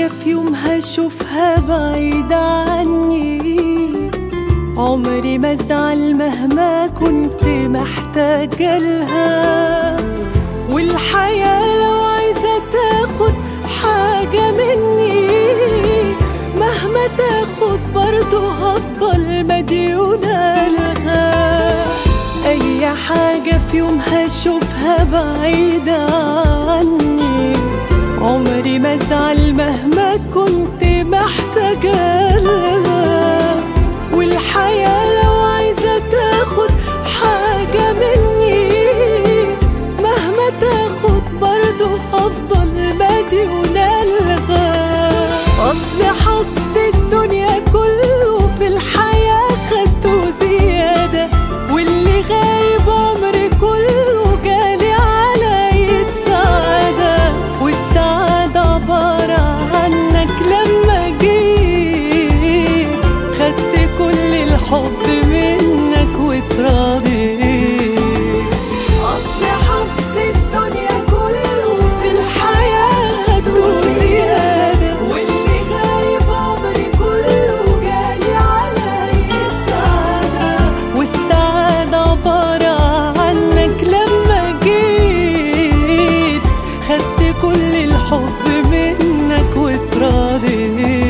حاجة في يوم هشوفها بعيدة عني عمري ما ازعل مهما كنت محتاجة لها والحياة لو عايزة تاخد حاجة مني مهما تاخد برضه هفضل مديونة لها أي حاجة في يوم هشوفها بعيدة عني عمري ما ازعل مهما كنت محتاجة لها والحياة لو عايزة تاخد حاجة مني مهما تاخد برضه هفضل مديونة لها أصل حظ الدنيا كله في الحياة خدته زيادة واللي غايب عمري كله جالي على سعادة والسعادة عبارة عنك لما جيت خدت كل الحب منك واتراضيت أصل حظ الدنيا كله في الحياة خدته زيادة واللي غايب عمري كله جالي علي السعادة والسعادة عبارة عنك لما جيت خدت كل الحب منك واتراضيت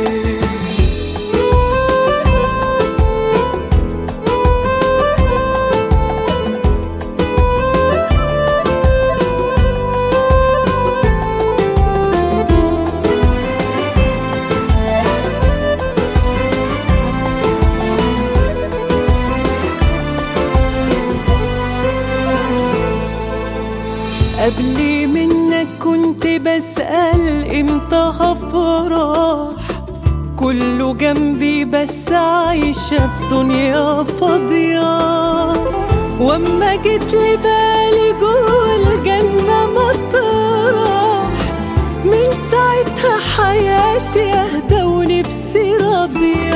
قبل منك كنت بسأل امتى هفرح كله جنبي بس عايشة في دنيا فاضية واما جيت لبالي جوه الجنة مطرح من ساعتها حياتي اهدى ونفسي راضية